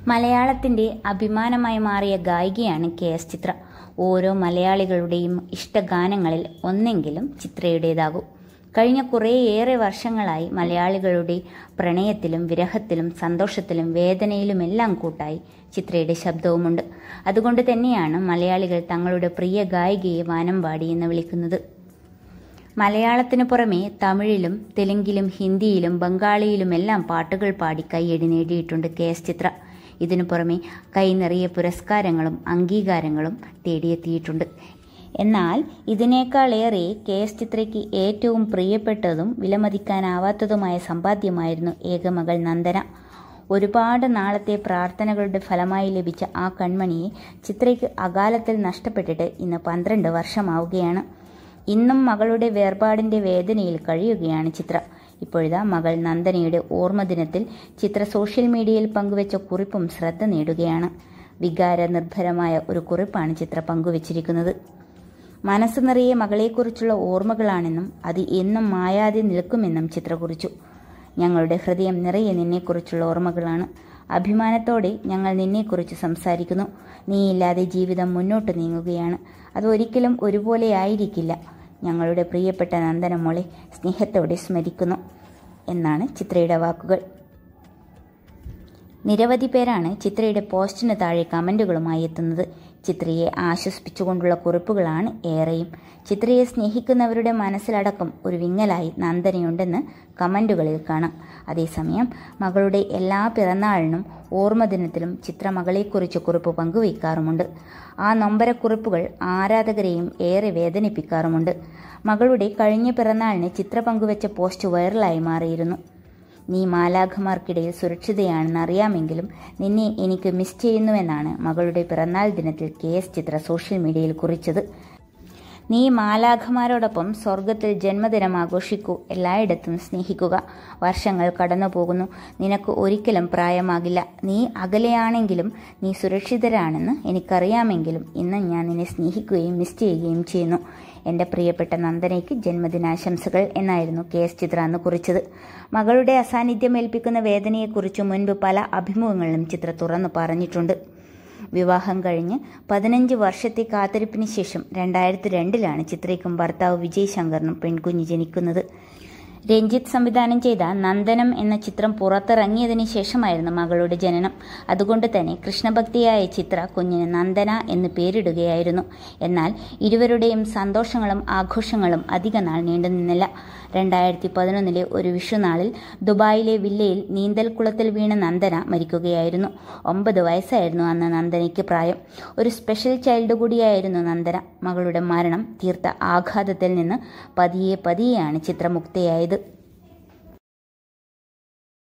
മലയാളത്തിന്റെ അഭിമാനമായി മാറിയ ഗായികയാണ് കെ എസ് ചിത്ര ഓരോ മലയാളികളുടെയും ഇഷ്ടഗാനങ്ങളിൽ ഒന്നെങ്കിലും ചിത്രയുടേതാകും കഴിഞ്ഞ കുറേയേറെ വർഷങ്ങളായി മലയാളികളുടെ പ്രണയത്തിലും വിരഹത്തിലും സന്തോഷത്തിലും വേദനയിലുമെല്ലാം കൂട്ടായി ചിത്രയുടെ ശബ്ദവുമുണ്ട് അതുകൊണ്ട് തന്നെയാണ് മലയാളികൾ തങ്ങളുടെ പ്രിയ ഗായികയെ വാനമ്പാടി എന്ന് വിളിക്കുന്നത് മലയാളത്തിനു പുറമെ തമിഴിലും തെലുങ്കിലും ഹിന്ദിയിലും ബംഗാളിയിലുമെല്ലാം പാട്ടുകൾ പാടി കൈയടി നേടിയിട്ടുണ്ട് കെ എസ് ചിത്ര ഇതിനു പുറമെ കൈനിറിയ പുരസ്കാരങ്ങളും അംഗീകാരങ്ങളും തേടിയെത്തിയിട്ടുണ്ട് എന്നാൽ ഇതിനേക്കാളേറെ കെ എസ് ചിത്രയ്ക്ക് ഏറ്റവും പ്രിയപ്പെട്ടതും വിലമതിക്കാനാവാത്തതുമായ സമ്പാദ്യമായിരുന്നു ഏകമകൾ നന്ദന ഒരുപാട് നാളത്തെ പ്രാർത്ഥനകളുടെ ഫലമായി ലഭിച്ച ആ കൺമണിയെ ചിത്രയ്ക്ക് അകാലത്തിൽ നഷ്ടപ്പെട്ടിട്ട് ഇന്ന് പന്ത്രണ്ട് വർഷമാവുകയാണ് ഇന്നും മകളുടെ വേർപാടിന്റെ വേദനയിൽ കഴിയുകയാണ് ചിത്ര ഇപ്പോഴിതാ മകൾ നന്ദനയുടെ ഓർമ്മദിനത്തിൽ ചിത്ര സോഷ്യൽ മീഡിയയിൽ പങ്കുവച്ച കുറിപ്പും ശ്രദ്ധ നേടുകയാണ് വികാര നിർഭരമായ ഒരു കുറിപ്പാണ് ചിത്ര പങ്കുവച്ചിരിക്കുന്നത് മനസ്സ് നിറയെ മകളെക്കുറിച്ചുള്ള ഓർമ്മകളാണെന്നും അത് എന്നും മായാതെ നിൽക്കുമെന്നും ചിത്ര കുറിച്ചു ഞങ്ങളുടെ ഹൃദയം നിറയെ നിന്നെക്കുറിച്ചുള്ള ഓർമ്മകളാണ് അഭിമാനത്തോടെ ഞങ്ങൾ നിന്നെക്കുറിച്ച് സംസാരിക്കുന്നു നീയില്ലാതെ ജീവിതം മുന്നോട്ട് നീങ്ങുകയാണ് അത് ഒരിക്കലും ഒരുപോലെ ആയിരിക്കില്ല ഞങ്ങളുടെ പ്രിയപ്പെട്ട നന്ദനമോളെ സ്നേഹത്തോടെ സ്മരിക്കുന്നു എന്നാണ് ചിത്രയുടെ വാക്കുകൾ നിരവധി പേരാണ് ചിത്രയുടെ പോസ്റ്റിന് താഴെ കമന്റുകളുമായി എത്തുന്നത് ചിത്രയെ ആശ്വസിപ്പിച്ചുകൊണ്ടുള്ള കുറിപ്പുകളാണ് ഏറെയും ചിത്രയെ സ്നേഹിക്കുന്നവരുടെ മനസ്സിലടക്കം ഒരു വിങ്ങലായി നന്ദനയുണ്ടെന്ന് കമന്റുകളിൽ കാണാം അതേസമയം മകളുടെ എല്ലാ പിറന്നാളിനും ഓർമ്മദിനത്തിലും ചിത്ര മകളെക്കുറിച്ച് കുറിപ്പ് പങ്കുവയ്ക്കാറുമുണ്ട് ആ നൊമ്പരക്കുറിപ്പുകൾ ആരാധകരെയും ഏറെ വേദനിപ്പിക്കാറുമുണ്ട് മകളുടെ കഴിഞ്ഞ പിറന്നാളിന് ചിത്ര പങ്കുവച്ച പോസ്റ്റ് വൈറലായി മാറിയിരുന്നു നീ മാലാഖമാർക്കിടയിൽ സുരക്ഷിതയാണെന്ന് അറിയാമെങ്കിലും നിന്നെ എനിക്ക് മിസ് ചെയ്യുന്നുവെന്നാണ് മകളുടെ പിറന്നാൾ ദിനത്തിൽ കെ എസ് ചിത്ര സോഷ്യൽ മീഡിയയിൽ കുറിച്ചത് നീ മാലാഖമാരോടൊപ്പം സ്വർഗത്തിൽ ജന്മദിനം ആഘോഷിക്കൂ എല്ലായിടത്തും സ്നേഹിക്കുക വർഷങ്ങൾ കടന്നു പോകുന്നു നിനക്ക് ഒരിക്കലും പ്രായമാകില്ല നീ അകലെയാണെങ്കിലും നീ സുരക്ഷിതരാണെന്ന് എനിക്കറിയാമെങ്കിലും ഇന്ന് ഞാൻ നിന്നെ സ്നേഹിക്കുകയും മിസ് ചെയ്യുകയും ചെയ്യുന്നു എൻ്റെ പ്രിയപ്പെട്ട നന്ദനയ്ക്ക് ജന്മദിനാശംസകൾ എന്നായിരുന്നു കെ എസ് ചിത്ര അന്ന് കുറിച്ചത് മകളുടെ അസാന്നിധ്യം ഏൽപ്പിക്കുന്ന വേദനയെക്കുറിച്ച് മുൻപ് പല അഭിമുഖങ്ങളിലും ചിത്ര തുറന്നു പറഞ്ഞിട്ടുണ്ട് വിവാഹം കഴിഞ്ഞ് പതിനഞ്ച് വർഷത്തെ കാത്തിരിപ്പിന് ശേഷം രണ്ടായിരത്തി രണ്ടിലാണ് ചിത്രയ്ക്കും ഭർത്താവ് വിജയ് ശങ്കറിനും പെൺകുഞ്ഞ് ജനിക്കുന്നത് രഞ്ജിത്ത് സംവിധാനം ചെയ്ത നന്ദനം എന്ന ചിത്രം പുറത്തിറങ്ങിയതിനു ശേഷമായിരുന്നു മകളുടെ ജനനം അതുകൊണ്ട് തന്നെ കൃഷ്ണഭക്തിയായ ചിത്ര കുഞ്ഞിന് നന്ദന എന്ന് പേരിടുകയായിരുന്നു എന്നാൽ ഇരുവരുടെയും സന്തോഷങ്ങളും ആഘോഷങ്ങളും അധിക നാൾ നീണ്ടുനിന്നില്ല രണ്ടായിരത്തി പതിനൊന്നിലെ ഒരു വിഷുനാളിൽ ദുബായിലെ വില്ലയിൽ നീന്തൽക്കുളത്തിൽ വീണ നന്ദന മരിക്കുകയായിരുന്നു ഒമ്പത് വയസ്സായിരുന്നു അന്ന് നന്ദനയ്ക്ക് പ്രായം ഒരു സ്പെഷ്യൽ ചൈൽഡ് കൂടിയായിരുന്നു നന്ദന മകളുടെ മരണം തീർത്ത ആഘാതത്തിൽ നിന്ന് പതിയെ പതിയെയാണ് ചിത്രമുക്തയായത്